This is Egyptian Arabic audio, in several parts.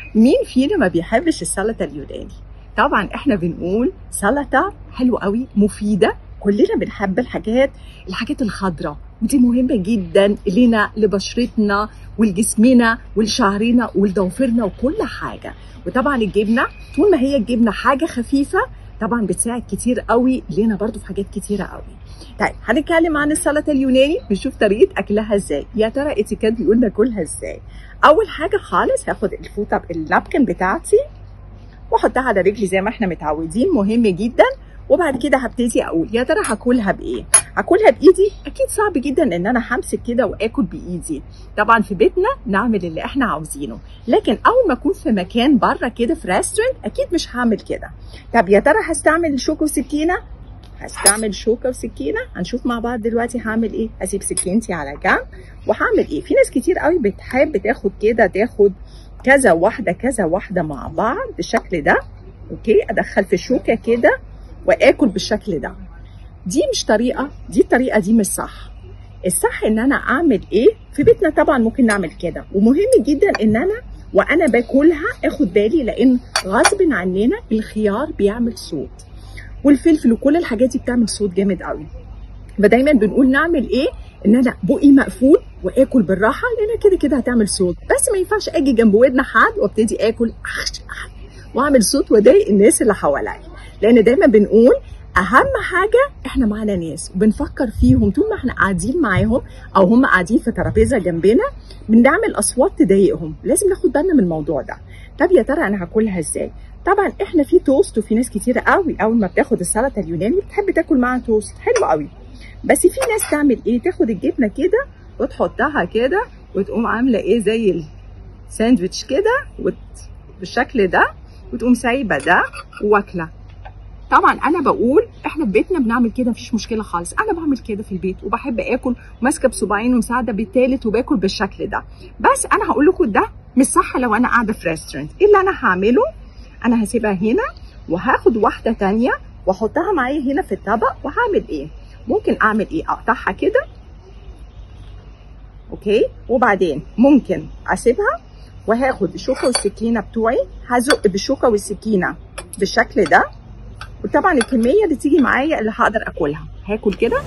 مين فينا ما بيحبش السلطه اليوناني طبعا احنا بنقول سلطه حلوه قوي مفيده كلنا بنحب الحاجات الحاجات الخضراء ودي مهمه جدا لنا لبشرتنا ولجسمنا ولشعرنا ولضوافرنا وكل حاجه وطبعا الجبنه طول ما هي الجبنه حاجه خفيفه طبعا بتساعد كتير قوي لنا برضو في حاجات كتيره قوي طيب هنتكلم عن السلطه اليوناني نشوف طريقه اكلها ازاي يا ترى اتيكيت بيقول ناكلها ازاي اول حاجه خالص هاخد الفوطه النابكن بتاعتي واحطها على رجلي زي ما احنا متعودين مهم جدا وبعد كده هبتدي اقول يا ترى هاكلها بايه هاكلها بايدي اكيد صعب جدا ان انا همسك كده واكل بايدي طبعا في بيتنا نعمل اللي احنا عاوزينه لكن اول ما اكون في مكان بره كده في ريستورانت اكيد مش هعمل كده طب يا ترى هستعمل شوكه وسكينه هستعمل شوكه وسكينه هنشوف مع بعض دلوقتي هعمل ايه هسيب سكينتي على جنب وهعمل ايه في ناس كتير قوي بتحب تاخد كده تاخد كذا واحده كذا واحده مع بعض بالشكل ده اوكي ادخل في شوكه كده واكل بالشكل ده دي مش طريقه دي الطريقه دي مش صح الصح ان انا اعمل ايه في بيتنا طبعا ممكن نعمل كده ومهم جدا ان انا وانا باكلها اخد بالي لان غصب عننا الخيار بيعمل صوت والفلفل وكل الحاجات دي بتعمل صوت جامد قوي فدايما بنقول نعمل ايه ان انا بقي مقفول واكل بالراحه لان كده كده هتعمل صوت بس ما ينفعش اجي جنب ودن حد وابتدي اكل واعمل صوت واضايق الناس اللي حواليا لان دايما بنقول اهم حاجه احنا معانا ناس وبنفكر فيهم طول ما احنا قاعدين معاهم او هم قاعدين في ترابيزه جنبنا بنعمل اصوات تضايقهم لازم ناخد بالنا من الموضوع ده طب يا ترى انا هاكلها ازاي طبعا احنا في توست وفي ناس كتيره قوي اول ما بتاخد السلطه اليوناني بتحب تاكل معاها توست حلو قوي بس في ناس تعمل ايه تاخد الجبنه كده وتحطها كده وتقوم عامله ايه زي الساندوتش كده وت... بالشكل ده وتقوم سايبه ده واكله طبعا انا بقول احنا في بيتنا بنعمل كده مفيش مشكله خالص انا بعمل كده في البيت وبحب اكل وماسكه بصباعين ومساعده بالتالت وباكل بالشكل ده بس انا هقول لكم ده مش صح لو انا قاعده في ريستورانت ايه اللي انا هعمله انا هسيبها هنا وهاخد واحده تانية واحطها معايا هنا في الطبق وهعمل ايه ممكن اعمل ايه اقطعها كده اوكي وبعدين ممكن اسيبها وهاخد الشوكه والسكينه بتوعي هزق بالشوكه والسكينه بالشكل ده وطبعا الكميه اللي تيجي معايا اللي هقدر اكلها هاكل كده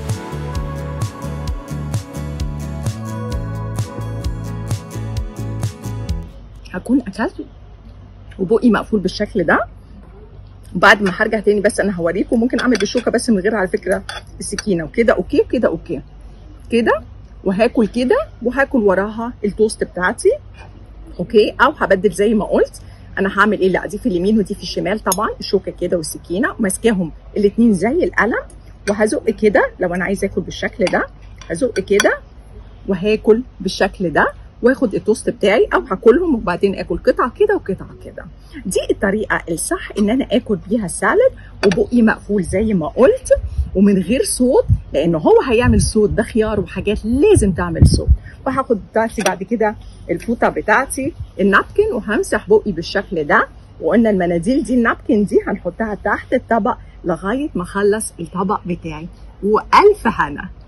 هكون اكلت وبقي مقفول بالشكل ده وبعد ما هرجع تاني بس انا هوريكم ممكن اعمل بالشوكه بس من غير على فكره السكينه وكده اوكي وكده اوكي كده وهاكل كده وهاكل وراها التوست بتاعتي اوكي او هبدل زي ما قلت انا هعمل ايه لا دي في اليمين ودي في الشمال طبعا الشوكه كده والسكينه وماسكاهم الاثنين زي القلم وهزق كده لو انا عايزه اكل بالشكل ده هزق كده وهاكل بالشكل ده واخد التوست بتاعي او هاكلهم وبعدين اكل قطعه كده وقطعه كده دي الطريقه الصح ان انا اكل بيها السالد وبقي مقفول زي ما قلت ومن غير صوت لانه هو هيعمل صوت ده خيار وحاجات لازم تعمل صوت وهاخد بتاعتي بعد كده الفوطه بتاعتي النابكن وهمسح بقي بالشكل ده وقلنا المناديل دي النابكن دي هنحطها تحت الطبق لغايه ما اخلص الطبق بتاعي والف هنا